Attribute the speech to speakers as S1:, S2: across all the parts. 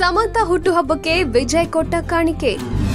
S1: ಸಮಂತ ಹುಟ್ಟುಹಬ್ಬಕ್ಕೆ ವಿಜಯ್ ಕೊಟ್ಟ ಕಾಣಿಕೆ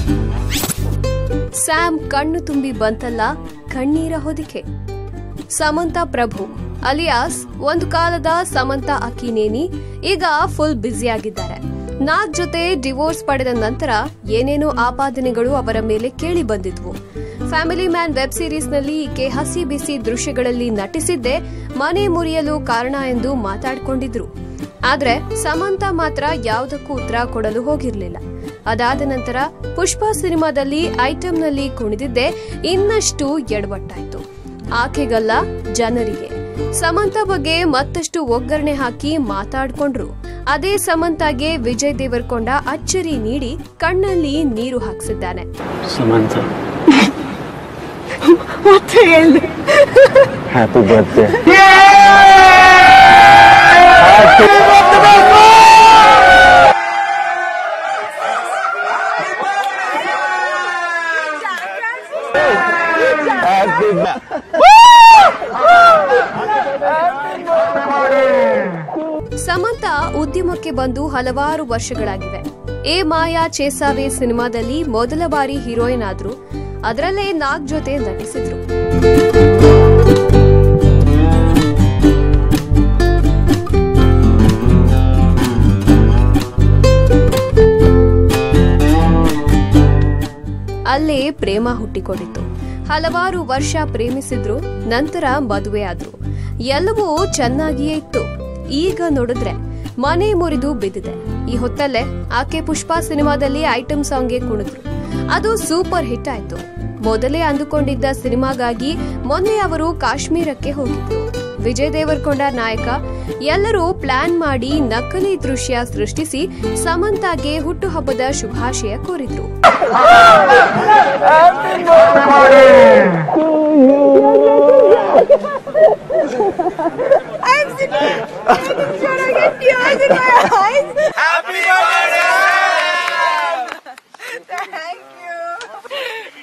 S1: ಸ್ಯಾಮ್ ಕಣ್ಣು ತುಂಬಿ ಬಂತಲ್ಲ ಕಣ್ಣೀರ ಹೊದಿಕೆ ಸಮಂತ ಪ್ರಭು ಅಲಿಯಾಸ್ ಒಂದು ಕಾಲದ ಸಮಂತ ಅಕ್ಕಿನೇನಿ ಈಗ ಫುಲ್ ಬ್ಯುಸಿಯಾಗಿದ್ದಾರೆ ನಾಗ್ ಜೊತೆ ಡಿವೋರ್ಸ್ ಪಡೆದ ನಂತರ ಏನೇನೋ ಆಪಾದನೆಗಳು ಅವರ ಮೇಲೆ ಕೇಳಿ ಬಂದಿದ್ವು ಫ್ಯಾಮಿಲಿ ಮ್ಯಾನ್ ವೆಬ್ ಸೀರೀಸ್ನಲ್ಲಿ ಈಕೆ ಹಸಿ ಬಿಸಿ ದೃಶ್ಯಗಳಲ್ಲಿ ನಟಿಸಿದ್ದೇ ಮನೆ ಮುರಿಯಲು ಕಾರಣ ಎಂದು ಮಾತಾಡಿಕೊಂಡಿದ್ರು ಆದ್ರೆ ಸಮಂತ ಮಾತ್ರ ಯಾವುದಕ್ಕೂ ಉತ್ತರ ಕೊಡಲು ಹೋಗಿರ್ಲಿಲ್ಲ ಅದಾದ ನಂತರ ಪುಷ್ಪ ಸಿನಿಮಾದಲ್ಲಿ ಐಟಂನಲ್ಲಿ ಕುಣಿದಿದ್ದೇ ಇನ್ನಷ್ಟು ಎಡವಟ್ಟಾಯ್ತು ಆಕೆಗಲ್ಲ ಜನರಿಗೆ ಸಮಂತ ಬಗ್ಗೆ ಮತ್ತಷ್ಟು ಒಗ್ಗರಣೆ ಹಾಕಿ ಮಾತಾಡ್ಕೊಂಡ್ರು ಅದೇ ಸಮಂತಾಗೆ ವಿಜಯ್ ದೇವರಕೊಂಡ ಅಚ್ಚರಿ ನೀಡಿ ಕಣ್ಣಲ್ಲಿ ನೀರು ಹಾಕ್ಸಿದ್ದಾನೆ
S2: ಸಮಂತ
S3: ಮತ್ತೆ ಹೇಳಿ
S2: ಹ್ಯಾಪಿ ಬರ್ತ್ಡೇ
S1: ಸಮಂತ ಉದ್ಯಮಕ್ಕೆ ಬಂದು ಹಲವಾರು ವರ್ಷಗಳಾಗಿವೆ ಎ ಮಾಯಾ ಚೇಸಾವೆ ಸಿನಿಮಾದಲ್ಲಿ ಮೊದಲ ಬಾರಿ ಹೀರೋಯಿನ್ ಆದ್ರು ಅದರಲ್ಲೇ ನಾಗ್ ಜೊತೆ ನಟಿಸಿದ್ರು ಅಲ್ಲೇ ಪ್ರೇಮ ಹುಟ್ಟಿಕೊಂಡಿತ್ತು ಹಲವಾರು ವರ್ಷ ಪ್ರೇಮಿಸಿದ್ರು ನಂತರ ಮದುವೆ ಆದ್ರು ಎಲ್ಲವೂ ಚೆನ್ನಾಗಿಯೇ ಇತ್ತು ಈಗ ನೋಡಿದ್ರೆ ಮನೆ ಮುರಿದು ಬಿದ್ದಿದೆ ಈ ಹೊತ್ತಲ್ಲೇ ಆಕೆ ಪುಷ್ಪ ಸಿನಿಮಾದಲ್ಲಿ ಐಟಂ ಸಾಂಗ್ಗೆ ಕುಣಿದ್ರು ಅದು ಸೂಪರ್ ಹಿಟ್ ಆಯ್ತು ಮೊದಲೇ ಅಂದುಕೊಂಡಿದ್ದ ಸಿನಿಮಾಗಾಗಿ ಮೊನ್ನೆ ಅವರು ಕಾಶ್ಮೀರಕ್ಕೆ ಹೋಗಿದ್ರು ವಿಜಯ್ ದೇವರಕೊಂಡ ನಾಯಕ ಎಲ್ಲರೂ ಪ್ಲಾನ್ ಮಾಡಿ ನಕಲಿ ದೃಶ್ಯ ಸೃಷ್ಟಿಸಿ ಸಮಂತಾಗೆ ಹುಟ್ಟುಹಬ್ಬದ ಶುಭಾಶಯ ಕೋರಿದ್ರು
S3: I'm sitting, making sure I get tears in my eyes. Happy birthday! Thank you.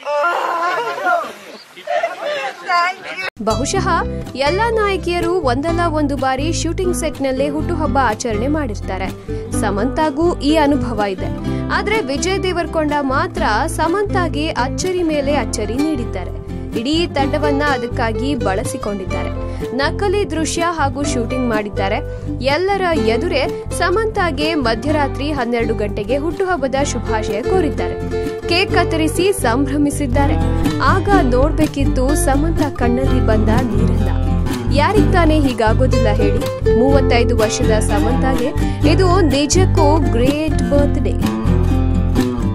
S3: Thank you.
S1: ಬಹುಶಃ ಎಲ್ಲಾ ನಾಯಕಿಯರು ಒಂದಲ್ಲ ಒಂದು ಬಾರಿ ಶೂಟಿಂಗ್ ಸೆಟ್ನಲ್ಲೇ ಹುಟ್ಟುಹಬ್ಬ ಆಚರಣೆ ಮಾಡಿರ್ತಾರೆ ಸಮಂತಾಗೂ ಈ ಅನುಭವ ಇದೆ ಆದ್ರೆ ವಿಜಯ್ ದೇವರಕೊಂಡ ಮಾತ್ರ ಸಮಂತಾಗೆ ಅಚ್ಚರಿ ಮೇಲೆ ಅಚ್ಚರಿ ನೀಡಿದ್ದಾರೆ ಇಡೀ ತಂಡವನ್ನ ಅದಕ್ಕಾಗಿ ಬಳಸಿಕೊಂಡಿದ್ದಾರೆ ನಕಲಿ ದೃಶ್ಯ ಹಾಗೂ ಶೂಟಿಂಗ್ ಮಾಡಿದ್ದಾರೆ ಎಲ್ಲರ ಎದುರೇ ಸಮಂತಾಗೆ ಮಧ್ಯರಾತ್ರಿ ಹನ್ನೆರಡು ಗಂಟೆಗೆ ಹುಟ್ಟುಹಬ್ಬದ ಶುಭಾಶಯ ಕೋರಿದ್ದಾರೆ ಕೇಕ್ ಕತ್ತರಿಸಿ ಸಂಭ್ರಮಿಸಿದ್ದಾರೆ ಆಗ ನೋಡ್ಬೇಕಿತ್ತು ಸಮಂತ ಕಣ್ಣಲ್ಲಿ ಬಂದ ನೀರನ್ನ ಯಾರಿಗ್ ತಾನೇ ಹೀಗಾಗೋದಿಲ್ಲ ಹೇಳಿ ಮೂವತ್ತೈದು ವರ್ಷದ ಸಮಂತಾಗೆ ಇದು ನಿಜಕ್ಕೂ great birthday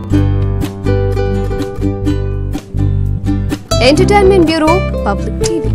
S1: entertainment bureau public TV